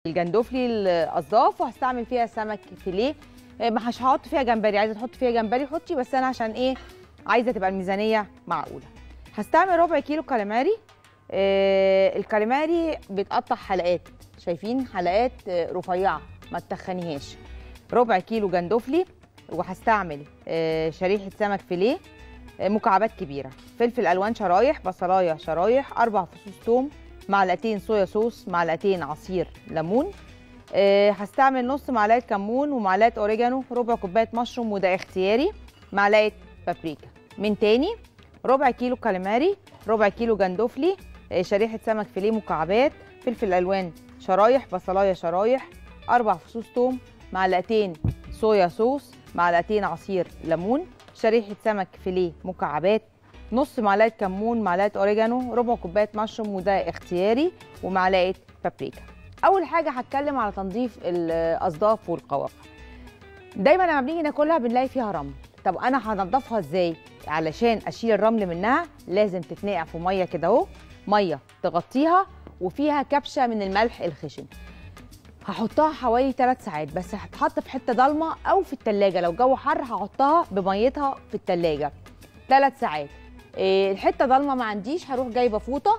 الجندوفلي الاصداف وهستعمل فيها سمك فيليه آه، مش هحط فيها جمبري عايزه تحط فيها جمبري حطي بس انا عشان ايه عايزه تبقى الميزانيه معقوله هستعمل ربع كيلو كاليماري آه الكاليماري بيتقطع حلقات شايفين حلقات آه، رفيعه ما تتخنيهاش ربع كيلو جندوفلي وهستعمل آه شريحه سمك فيليه آه، مكعبات كبيره فلفل الوان شرايح بصلايه شرايح اربع فصوص ثوم معلقتين صويا صوص معلقتين عصير ليمون آه، هستعمل نص معلقه كمون ومعلقه اوريجانو ربع كوبايه مشروم وده اختياري معلقه بابريكا من تاني ربع كيلو كاليماري ربع كيلو جندوفلي آه، شريحه سمك فيليه مكعبات فلفل الوان شرايح بصلايه شرايح اربع فصوص ثوم معلقتين صويا صوص معلقتين عصير ليمون شريحه سمك فيليه مكعبات نص معلقه كمون معلقه اوريجانو ربع كوبايه مشروم وده اختياري ومعلقه بابريكا اول حاجه هتكلم على تنظيف الاصداف والقواقع دايما لما بنيجي ناكلها بنلاقي فيها رمل طب انا هنضفها ازاي علشان اشيل الرمل منها لازم تتنقع في ميه كده اهو ميه تغطيها وفيها كبشه من الملح الخشن هحطها حوالي 3 ساعات بس هتحط في حته ضلمه او في التلاجة لو جو حر هحطها بميتها في التلاجة 3 ساعات إيه الحته ضلمه ما عنديش هروح جايبه فوطه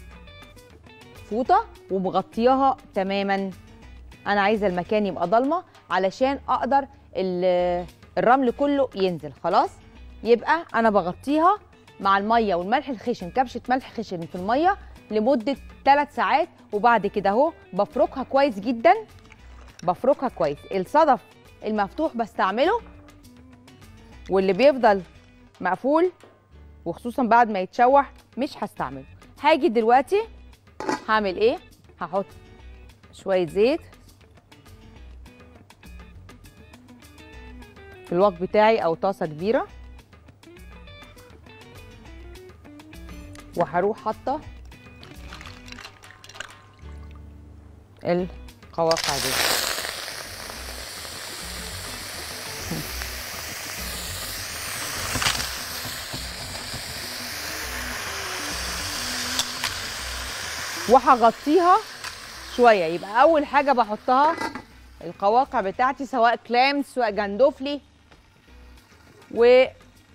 فوطه ومغطياها تماما انا عايزه المكان يبقى ضلمه علشان اقدر ال- الرمل كله ينزل خلاص يبقى انا بغطيها مع الميه والملح الخشن كبشه ملح خشن في الميه لمده 3 ساعات وبعد كده اهو بفركها كويس جدا بفركها كويس الصدف المفتوح بستعمله واللي بيفضل مقفول وخصوصا بعد ما يتشوح مش هستعمله هاجي دلوقتي هعمل ايه هحط شويه زيت في الوك بتاعي او طاسه كبيره وهروح حاطه القواقع دي وهغطيها شويه يبقى اول حاجه بحطها القواقع بتاعتي سواء كلامز سواء جندوفلي و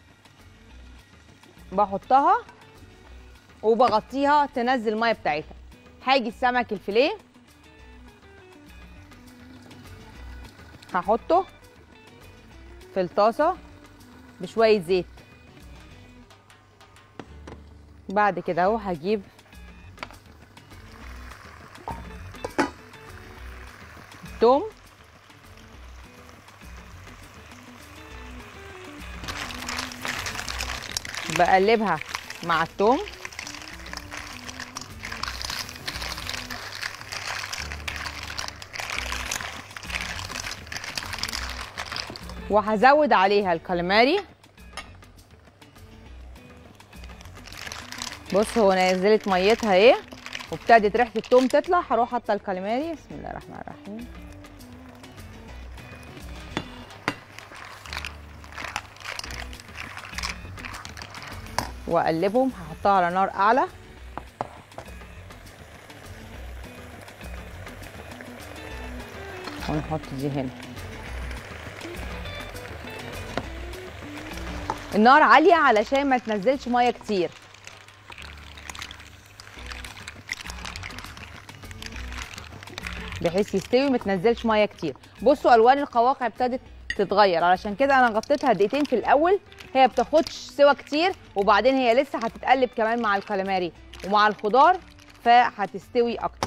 بحطها وبغطيها تنزل الميه بتاعتها هاجي السمك الفيليه هحطه في الطاسه بشويه زيت بعد كده اهو هجيب الثوم بقلبها مع الثوم وهزود عليها الكاليماري بص هو نزلت ميتها ايه وابتدت ريحه الثوم تطلع هروح حاطه الكاليماري بسم الله الرحمن الرحيم واقلبهم هحطها على نار اعلى ونحط دي هنا النار عاليه علشان ما تنزلش ميه كتير بحيث يستوي ما تنزلش ميه كتير بصوا الوان القواقع ابتدت تتغير علشان كده انا غطيتها دقيقتين في الاول هي بتاخدش سوا كتير وبعدين هي لسه هتتقلب كمان مع الكاليماري ومع الخضار فهتستوي اكتر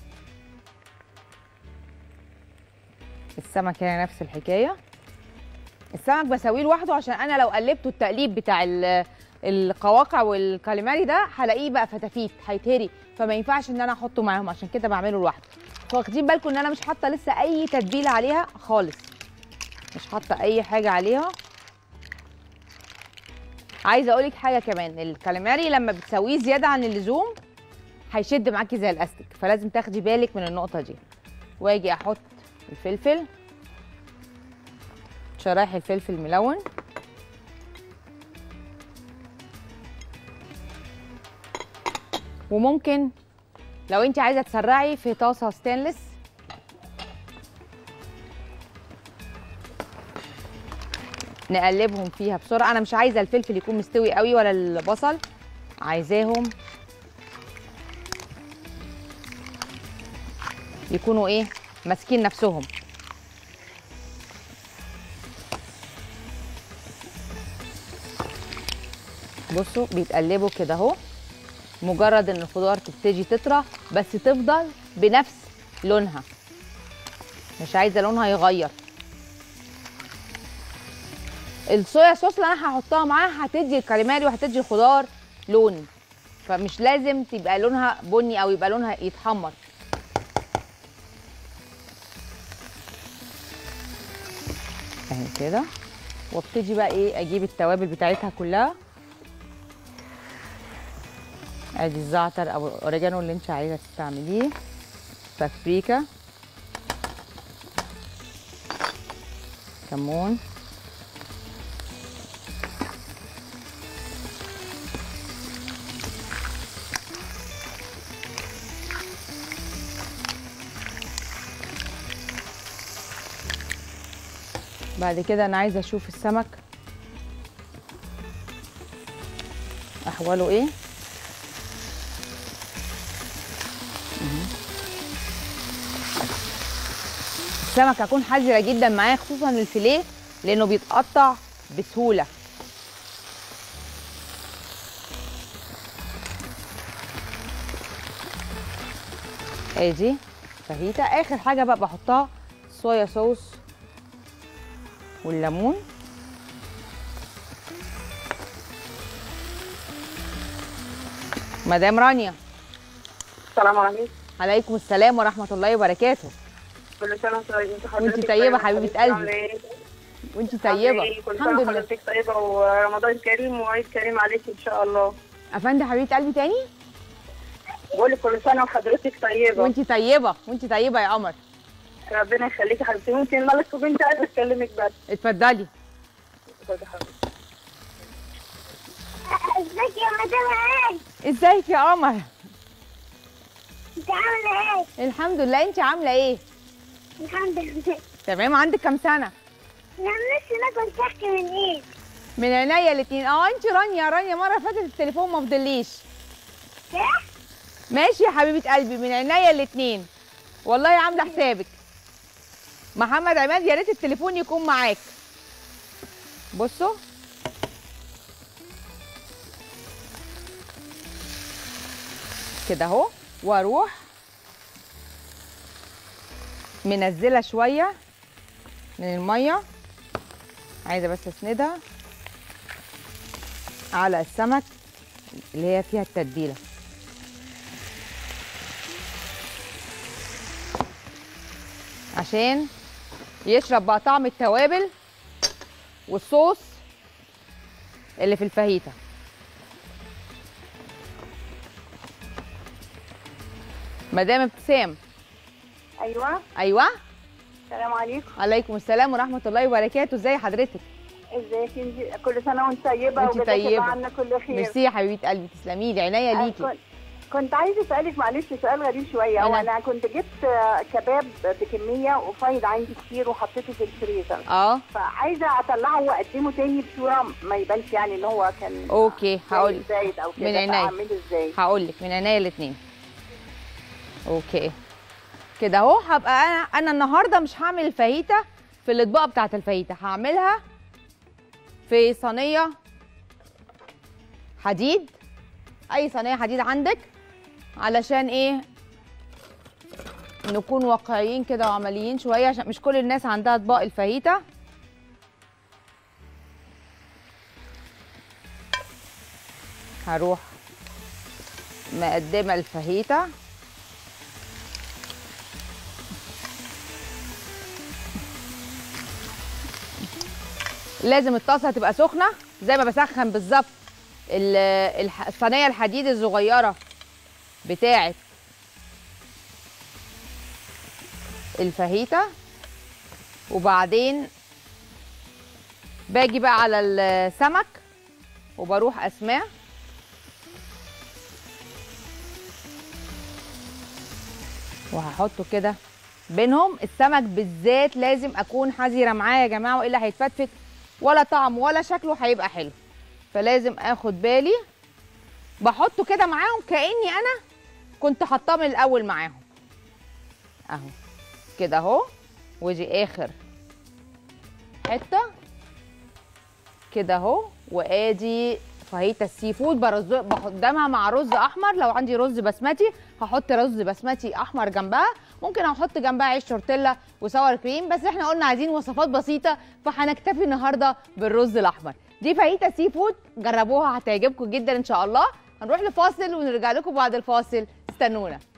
السمك هنا نفس الحكايه السمك بسويه لوحده عشان انا لو قلبته التقليب بتاع ال- القواقع والكاليماري ده هلاقيه بقى فتافيت هيتهري فما ينفعش ان انا احطه معاهم عشان كده بعمله لوحده واخدين بالكم ان انا مش حاطه لسه اي تتبيله عليها خالص مش حاطه اي حاجه عليها عايزه اقولك حاجه كمان الكاليماري لما بتسويه زياده عن اللزوم هيشد معاكي زي الاستيك فلازم تاخدي بالك من النقطه دي واجي احط الفلفل شرايح الفلفل الملون وممكن لو انت عايزه تسرعي في طاسه ستانلس نقلبهم فيها بسرعه انا مش عايزه الفلفل يكون مستوي قوي ولا البصل عايزاهم يكونوا ايه ماسكين نفسهم بصوا بيتقلبوا كده اهو مجرد ان الخضار تبتدي تطرى بس تفضل بنفس لونها مش عايزه لونها يغير الصويا صوص اللي انا هحطها معاها هتدي الكاليماري وهتدي الخضار لون فمش لازم تبقى لونها بني او يبقى لونها يتحمر اهي كده وابتدي بقى ايه اجيب التوابل بتاعتها كلها ادي الزعتر او الاوريجانو اللي انت عايزه تستعمليه بابريكا كمون بعد كده انا عايزه اشوف السمك احواله ايه مهم. السمك هكون حذره جدا معاه خصوصا الفيليه لانه بيتقطع بسهوله ادي فاهيتا اخر حاجه بقى بحطها صويا صوص والليمون مدام رانيا السلام عليكم عليكم السلام ورحمه الله وبركاته كل سنه وانت طيبه انت وانت حضرتك طيبة طيبة حبيبة عاملة قلبي. ايه؟ وانت عاملة طيبه ايه؟ كل الحمد سنه لله وحضرتك طيبه ورمضان كريم وعيد كريم عليك ان شاء الله افندم حبيبه قلبي تاني بقول لك كل سنه وحضرتك طيبه وانت طيبه وانت طيبه يا قمر ربنا يخليكي حبيبتي ممكن مالك وبنت عايزه اكلمك بس اتفضلي اتفضلي حبيبتي. ازيك يا مدام عاد ازيك يا قمر انت عامله ايه الحمد لله انت عامله ايه الحمد لله تمام عندك كام سنه انا نفسي ناكل كحك من ايه من عينيا الاتنين اه انت رانيا رانيا مره فاتت التليفون ما فضليش ايه ماشي يا حبيبه قلبي من عينيا الاتنين والله عامله حسابك محمد عماد يا ريت التليفون يكون معاك بصوا كده اهو واروح منزله شويه من الميه عايزه بس اسندها على السمك اللي هي فيها التتبيله عشان يشرب بقى طعم التوابل والصوص اللي في الفاهيتا مدام ابتسام ايوه ايوه السلام عليكم عليكم السلام ورحمه الله وبركاته ازي حضرتك ازيك انت كل سنه وانت طيبه وانت وجزاك طيبة. الله عنا كل خير ميرسي يا حبيبه قلبي تسلمي لي عينيا آه، ليكي كنت- كنت عايزه اسالك معلش سؤال غريب شويه هو أنا- انا كنت جبت آه، كباب بكميه وفايض عندي كتير وحطيته في الفريزر اه فعايزه اطلعه واقدمه تاني بصوره ما يبانش يعني ان هو كان اوكي هقول زايد- زايد او كده من عينيا. فاعمله ازاي هقول لك من عينيا الاثنين اوكي كده اهو هبقى انا انا النهارده مش هعمل الفاهيتا في الاطباق بتاعه الفاهيتا هعملها في صينيه حديد اي صينيه حديد عندك علشان ايه نكون واقعيين كده وعمليين شويه عشان مش كل الناس عندها اطباق الفاهيتا هروح مقدمه الفاهيتا لازم الطاسه تبقى سخنه زي ما بسخن بالظبط ال- الح- الصينيه الحديد الصغيره بتاعه الفاهيتا وبعدين باجي بقى على السمك وبروح اسماه وهحطه كده بينهم السمك بالذات لازم اكون حذره معاه يا جماعه والا هيتفتفت ولا طعم ولا شكله هيبقى حلو فلازم اخد بالي بحطه كده معاهم كاني انا كنت حاطاه من الاول معاهم اهو كده اهو ودي اخر حته كده اهو وادي فاهيتا السي فود برز بقدمها مع رز احمر لو عندي رز بسمتي هحط رز بسمتي احمر جنبها ممكن احط جنبها عيش تورتيلا وساور كريم بس احنا قلنا عايزين وصفات بسيطه فهنكتفي النهارده بالرز الاحمر دي فاهيتا سي فود جربوها هتعجبكم جدا ان شاء الله هنروح لفاصل ونرجع لكم بعد الفاصل استنونا